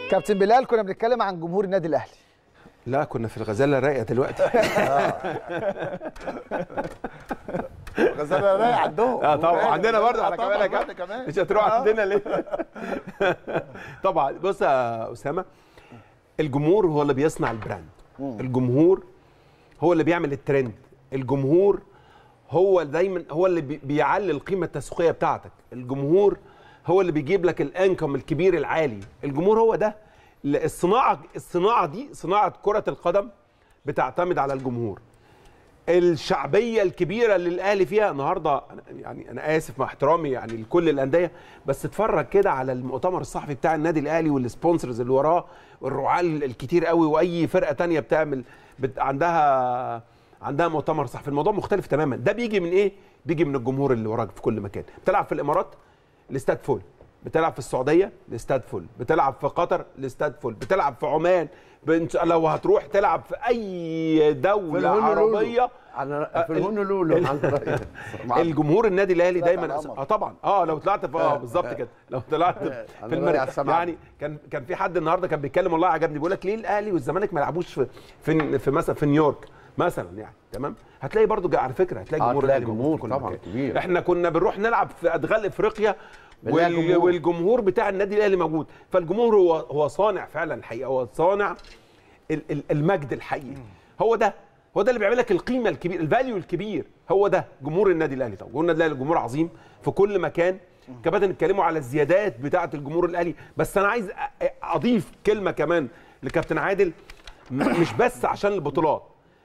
كابتن بلال كنا بنتكلم عن جمهور النادي الاهلي لا كنا في الغزاله رايقه دلوقتي غزاله رايق عندهم اه طبعا عندنا برضه على طبعاً كمان يا برضه كابتن كمان. مش هتروح آه. عندنا ليه طبعا بص يا اسامه الجمهور هو اللي بيصنع البراند الجمهور هو اللي بيعمل الترند الجمهور هو دايما هو اللي بي- بيعلي القيمه التسويقيه بتاعتك الجمهور هو اللي بيجيب لك الانكم الكبير العالي الجمهور هو ده ل- الصناعه الصناعه دي صناعه كره القدم بتعتمد على الجمهور الشعبيه الكبيره اللي الاهلي فيها النهارده أنا- يعني انا اسف مع احترامي يعني لكل الانديه بس اتفرج كده على المؤتمر الصحفي بتاع النادي الاهلي والسبونسرز اللي وراه والرعاة الكتير قوي واي فرقه تانية بتعمل بت عندها عندها مؤتمر صحفي الموضوع مختلف تماما ده بيجي من ايه بيجي من الجمهور اللي وراك في كل مكان بتلعب في الامارات الاستاد فول بتلعب في السعوديه الاستاد فول بتلعب في قطر الاستاد فول بتلعب في عمان بنت- لو هتروح تلعب في اي دوله الهونولولو. عربيه على في الهونولولو عند رأيي. مع- الجمهور النادي الاهلي طلعت دايما على القمر. اه طبعا اه لو طلعت في اه بالظبط كده لو طلعت في أنا في رأيي على المركز السمع. يعني كان كان في حد النهارده كان بيتكلم والله عجبني بيقول لك ليه الاهلي والزمالك ما يلعبوش في في, في مثلا في نيويورك مثلا يعني تمام هتلاقي برضو جا- على فكره هتلاقي آه، جمهور هتلاقي الأهلي موجود جمهور في كل طبعاً مكان. كبير. احنا كنا بنروح نلعب في ادغال افريقيا بنلاقي وال... جمهور. والجمهور بتاع النادي الاهلي موجود فالجمهور هو هو صانع فعلا الحقيقه هو صانع ال- ال- المجد الحقيقي هو ده هو ده اللي بيعمل لك القيمه الكبيره الفاليو الكبير هو ده جمهور النادي الاهلي طبعا جمهور النادي الاهلي جمهور عظيم في كل مكان كباتن اتكلموا على الزيادات بتاعه الجمهور الاهلي بس انا عايز أ- اضيف كلمه كمان لكابتن عادل م- مش بس عشان البطولات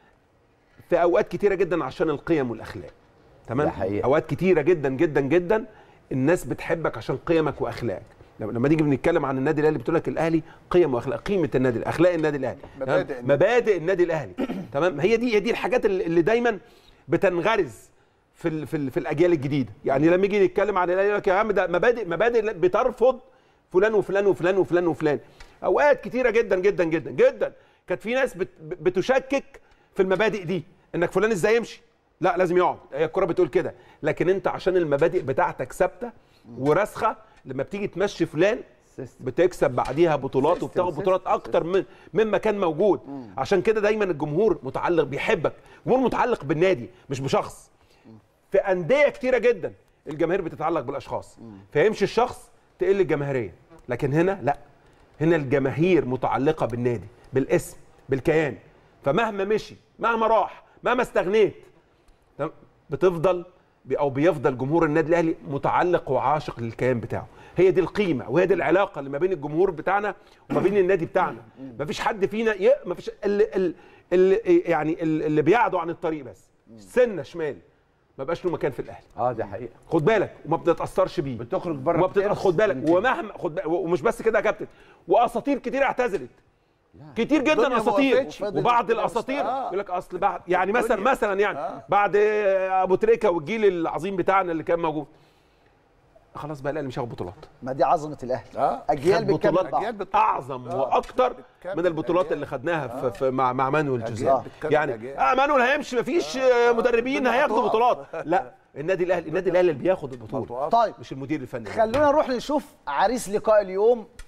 في اوقات كتيره جدا عشان القيم والاخلاق تمام ده حقيقة. اوقات كتيره جدا جدا جدا الناس بتحبك عشان قيمك واخلاقك لما لما نيجي بنتكلم عن النادي الاهلي بتقول لك الاهلي قيم واخلاق قيمه النادي الأهلي، اخلاق النادي الاهلي مبادئ تمام؟ النادي. مبادئ النادي الاهلي تمام هي دي هي دي الحاجات اللي اللي دايما بتنغرز في ال في, ال في الاجيال الجديده يعني لما يجي يتكلم عن الاهلي يقول لك يا عم ده مبادئ مبادئ بترفض فلان وفلان وفلان وفلان وفلان اوقات كتيره جدا جدا جدا جدا كانت في ناس بت بتشكك في المبادئ دي انك فلان ازاي يمشي لا لازم يقعد هي الكوره بتقول كده لكن انت عشان المبادئ بتاعتك ثابته وراسخه لما بتيجي تمشي فلان سيستم. بتكسب بعديها بطولات سيستم، وبتاخد سيستم، بطولات اكتر من مما كان موجود عشان كده دايما الجمهور متعلق بيحبك الجمهور متعلق بالنادي مش بشخص في انديه كتيره جدا الجماهير بتتعلق بالاشخاص فيمشي الشخص تقل الجماهيريه لكن هنا لا هنا الجماهير متعلقه بالنادي بالاسم بالكيان فمهما مشي مهما راح مهما استغنيت تمام؟ بتفضل بي- او بيفضل جمهور النادي الاهلي متعلق وعاشق للكيان بتاعه هي دي القيمه وهي دي العلاقه اللي ما بين الجمهور بتاعنا وما بين النادي بتاعنا ما فيش حد فينا ي... ما فيش اللي, اللي, اللي يعني اللي بيعدوا عن الطريق بس سنه شمال ما بقاش له مكان في الاهلي اه دي حقيقه خد بالك وما بتتاثرش بيه بتخرج بره وما بتت... الترس خد بالك يمكن. ومهما خد بالك ومش بس كده يا كابتن واساطير كتير اعتزلت كتير جدا الدنيا ما اساطير وقفتش. وبعض الاساطير آه. يقول لك اصل بعد يعني مثلا مثلا يعني بعد ابو تريكه والجيل العظيم بتاعنا اللي كان موجود خلاص بقى الاهلي مش هياخد بطولات ما دي عظمه الاهلي آه. اجيال خد بتكمل بطولات بعض أجيال بت- اعظم آه. واكتر بتكمل من البطولات أجيال. اللي خدناها في, في مع مع مانويل جوزيه أجيال بتكمل يعني أجيال. اه مانويل هيمشي مفيش آه، مدربين الدنيا هياخدوا هتقف. بطولات لا النادي الاهلي النادي الاهلي اللي بياخد البطوله هتقف. طيب مش المدير الفني خلونا نروح نشوف عريس لقاء اليوم